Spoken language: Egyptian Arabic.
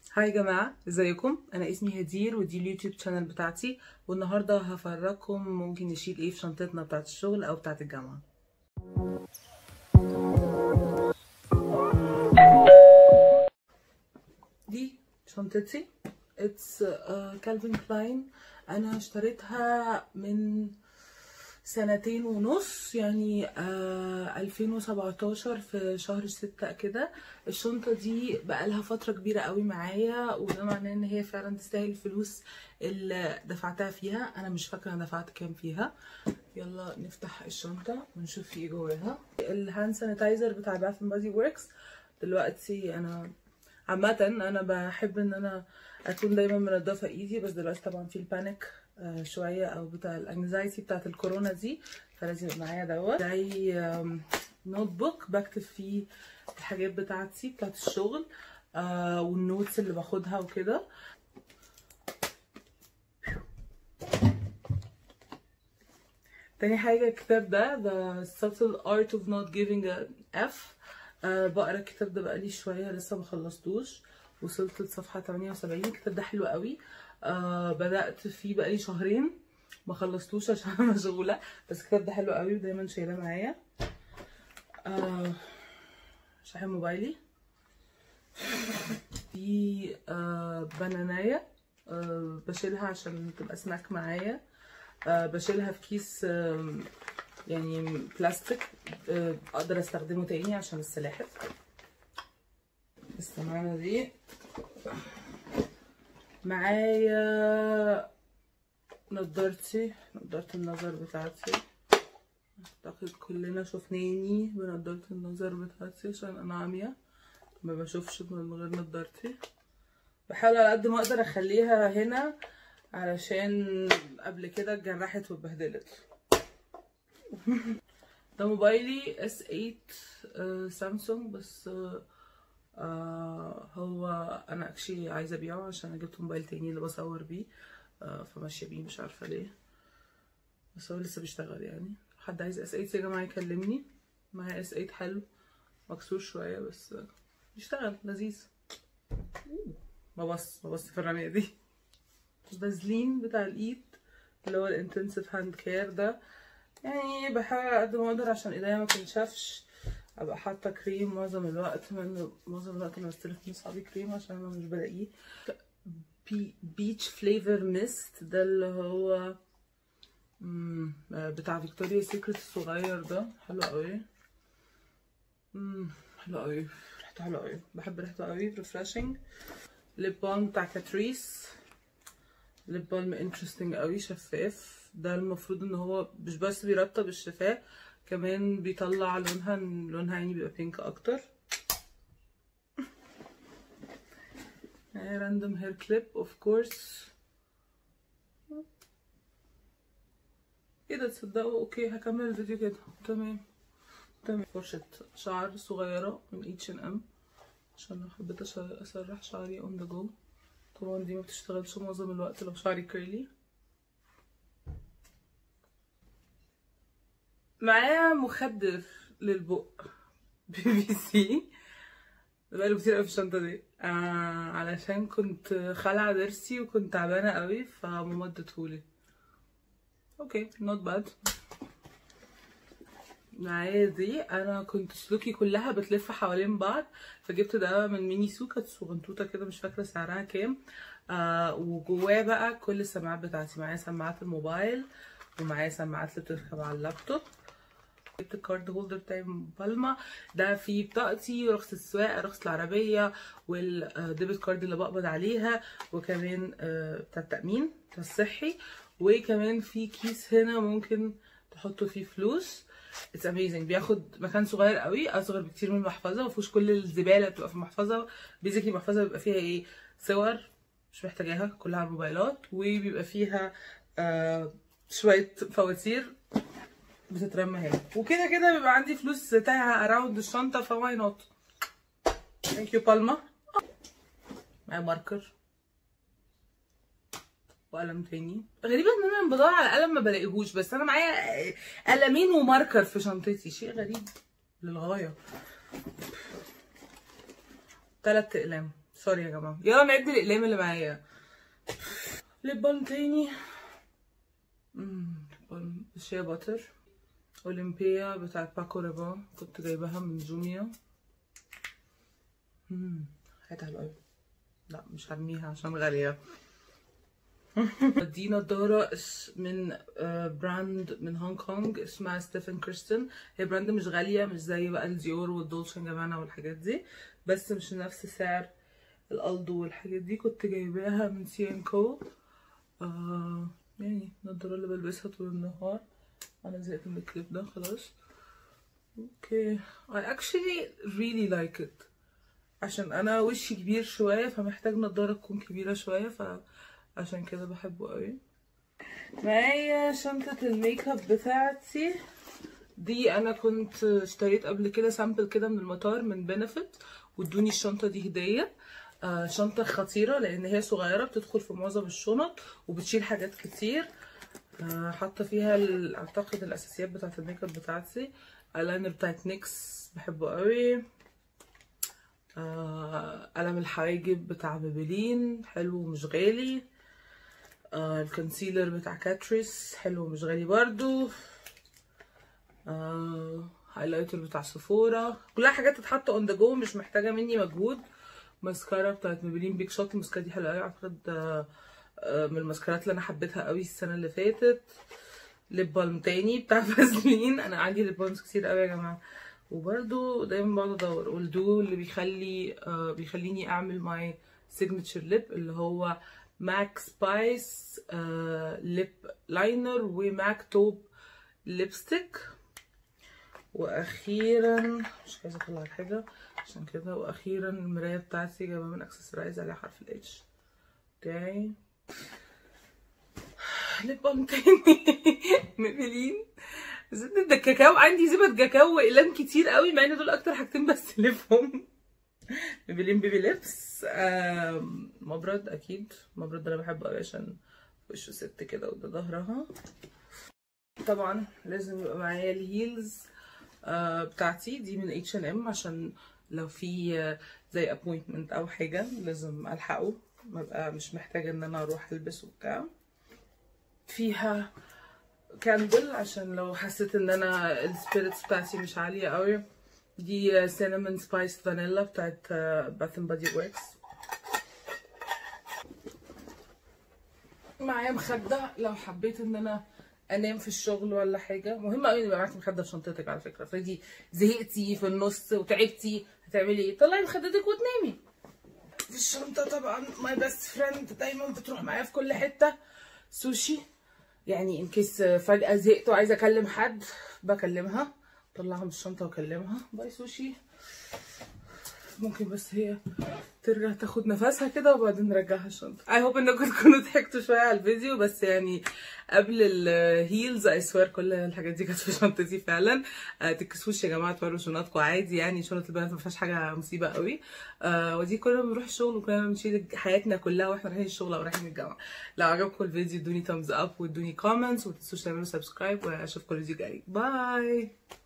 هاي يا جماعة ازيكم انا اسمي هدير ودي اليوتيوب شانل بتاعتي والنهاردة هفرجكم ممكن نشيل ايه في شنطتنا بتاعت الشغل او بتاعت الجامعة دي شنطتي اتس كالفين كلاين انا اشتريتها من سنتين ونص يعني آه 2017 في شهر ستة كده الشنطة دي بقالها فترة كبيرة قوي معايا وده معناه ان هي فعلا تستاهل الفلوس اللي دفعتها فيها انا مش فاكرة انا دفعت كام فيها يلا نفتح الشنطة ونشوف في ايه جواها الهاند سانيتايزر بتاع باث اند بادي وركس دلوقتي انا عامة انا بحب ان انا اكون دايما منضفة ايدي بس دلوقتي طبعا في البانيك آه شويه او بتاع الانكزايتي بتاعت الكورونا دي فلازم يبقى معايا دوت زي نوت بوك بكتب فيه الحاجات بتاعتي بتاعت الشغل آه والنوتس اللي باخدها وكده تاني حاجه الكتاب ده The Subtle Art of Not Giving a F آه بقرا الكتاب ده بقالي شويه لسه ما خلصتوش وصلت لصفحه 78 الكتاب ده حلو قوي آه بدأت فيه بقالي شهرين ما خلصتوش عشان انا مشغوله بس الكتاب ده حلو قوي ودايما شايلاه معايا آه شاحن موبايلي في آه بنانايه آه بشيلها عشان تبقى سناك معايا آه بشيلها في كيس آه يعني بلاستيك آه اقدر استخدمه تاني عشان السلاحف بس معانا دي معايا نضارتي نضارة النظر بتاعتي اعتقد كلنا شفناني بنضارة النظر بتاعتي عشان انا عامية ما بشوفش من غير نضارتي بحاول على قد ما اقدر اخليها هنا علشان قبل كده اتجرحت واتبهدلت ده موبايلي اس 8 سامسونج بس آه آه هو انا اكشلي عايزه ابيعه عشان انا جبت موبايل تاني اللي بصور بيه آه فماشيه بيه مش عارفه ليه بس هو لسه بيشتغل يعني حد عايز اس 8 يا جماعه يكلمني معايا اس 8 حلو مكسور شويه بس بيشتغل لذيذ ببص ببص في الرميه دي البازلين بتاع الايد اللي هو الانتنسيف هاند كير ده يعني بحاول قد ما اقدر عشان ايديا ما تنشفش ابقى حاطه كريم معظم الوقت من معظم الوقت انا بستلف من صحابي كريم عشان انا مش بلاقيه بي بيتش فليفر ميست ده اللي هو مم بتاع فيكتوريا سيكريت الصغير ده حلو قوي امم حلو قوي ريحته حلوه قوي بحب ريحته قوي ريفرشنج ليب بالم بتاع كاتريس ليب بالم انترستنج قوي شفاف ده المفروض ان هو مش بس بيرطب الشفاه كمان بيطلع لونها لونها يعني بيبقى بينك اكتر راندوم هير كليب اوف كورس ايه ده تصدقوا اوكي هكمل الفيديو كده تمام تمام فرشة شعر صغيرة من اتش ان ام عشان لو حبيت اسرح شعري اون ذا جو طبعا دي ما بتشتغلش معظم الوقت لو شعري كيرلي معايا مخدر للبق بي بي سي بقاله كتير قوي في الشنطه دي آه علشان كنت خالعه ضرسي وكنت تعبانه قوي فماما ادتهولي اوكي نوت باد معايا دي انا كنت سلوكي كلها بتلف حوالين بعض فجبت ده من ميني سو كانت صغنطوطه كده مش فاكره سعرها كام آه وجواه بقى كل السماعات بتاعتي معايا سماعات الموبايل ومعايا سماعات اللي بتركب على اللابتوب جبت الكارد هولدر بتاعي من بالما ده فيه بطاقتي ورخصة السواقة رخصة العربية والديبت كارد اللي بقبض عليها وكمان بتاع التأمين بتاع الصحي وكمان في كيس هنا ممكن تحطوا فيه فلوس اتس اميزنج بياخد مكان صغير قوي اصغر بكتير من المحفظه مفيهوش كل الزباله بتبقى في المحفظه بيزيكلي المحفظه بيبقى فيها ايه صور مش محتاجاها كلها على الموبايلات وبيبقى فيها آه شويه فواتير بتترمى هنا وكده كده بيبقى عندي فلوس تايهه اراوند الشنطه فواي نوت ثانك يو بالما معايا ماركر وقلم تاني غريبة ان انا بدور على قلم ما بلاقيهوش بس انا معايا قلمين وماركر في شنطتي شيء غريب للغاية تلات اقلام سوري يا جماعه يلا نعد الاقلام اللي معايا ليب بالم تاني امم بالم شيا باتر اولمبيا بتاعت باكو ريبون كنت جايباها من جوميا امم حاجه حلوه قوي لا مش هرميها عشان غاليه دي نضارة اس- من آه، براند من هونج كونج اسمها ستيفن كريستن هي براند مش غالية مش زي بقى الديور والدولشن جابانا والحاجات دي بس مش نفس سعر الالدو والحاجات دي كنت جايباها من سي ان كو آه يعني النضارة اللي بلبسها طول النهار انا زهقت من الكليب ده خلاص اوكي I actually really like it عشان انا وشي كبير شوية فمحتاج نضارة تكون كبيرة شوية فعشان كده بحبه قوي معايا شنطة الميك اب بتاعتي دي انا كنت اشتريت قبل كده سامبل كده من المطار من بنفيت وادوني الشنطة دي هدية آه شنطة خطيرة لان هي صغيرة بتدخل في معظم الشنط وبتشيل حاجات كتير آه حاطة فيها ال- اعتقد الاساسيات بتاعت الميك اب بتاعتي الاينر بتاعت نيكس بحبه قوي آه قلم الحواجب بتاع ميبلين حلو ومش غالي آه الكونسيلر بتاع كاتريس حلو ومش غالي برضو آه هايلايتر بتاع سفورة كلها حاجات تتحط اون ذا جو مش محتاجة مني مجهود ماسكارا بتاعت ميبلين بيك شوت الماسكارا دي حلوة قوي اعتقد آه آه من الماسكارات اللي انا حبيتها قوي السنة اللي فاتت ليب بالم تاني بتاع فازلين انا عندي ليب بالمز كتير قوي يا جماعه وبرده دايما بقعد ادور والدو اللي بيخلي آه بيخليني اعمل ماي سيجنتشر ليب اللي هو ماك سبايس آه ليب لاينر وماك توب ليبستيك واخيرا مش عايزه اطلع الحاجه عشان كده واخيرا المرايه بتاعتي جايبها من اكسسورايز عليها حرف الاتش بتاعي ليب بالم تاني ميبلين زبدة الكاكاو عندي زبد كاكاو واقلام كتير قوي مع ان دول اكتر حاجتين بستلفهم ميبلين بيبي ليبس آم، مبرد اكيد مبرد ده انا بحبه قوي عشان وشه ست كده وده ظهرها طبعا لازم يبقى معايا الهيلز آه، بتاعتي دي من اتش ان ام عشان لو في آه، زي ابوينتمنت او حاجه لازم الحقه مبقى مش محتاجه ان انا اروح البس وبتاع فيها كاندل عشان لو حسيت ان انا السبيريتس بتاعتي مش عاليه قوي دي سينامون سبايس فانيلا بتاعت باث اند بادي وركس معايا مخده لو حبيت ان انا انام في الشغل ولا حاجه مهم قوي يبقى معاكي مخده في شنطتك على فكره افرضي زهقتي في النص وتعبتي هتعملي ايه طلعي مخدتك وتنامي في الشنطه طبعا ماي بيست فريند دايما بتروح معايا في كل حته سوشي يعني ان كيس فجأة زهقت وعايزة اكلم حد بكلمها طلعها من الشنطة واكلمها باي سوشي ممكن بس هي ترجع تاخد نفسها كده وبعدين نرجعها الشنطة اي هوب انكم تكونوا ضحكتوا شوية على الفيديو بس يعني قبل الهيلز اي سوير كل الحاجات دي كانت في شنطتي فعلا آه تكسوش يا جماعة توروا شنطكم عادي يعني شنطة البنات ما فيهاش حاجة مصيبة قوي آه ودي كلنا بنروح الشغل وكلنا بنشيل حياتنا كلها واحنا رايحين الشغل او رايحين الجامعة لو عجبكم الفيديو ادوني thumbs up وادوني comments ومتنسوش تعملوا سبسكرايب واشوفكم الفيديو الجاي باي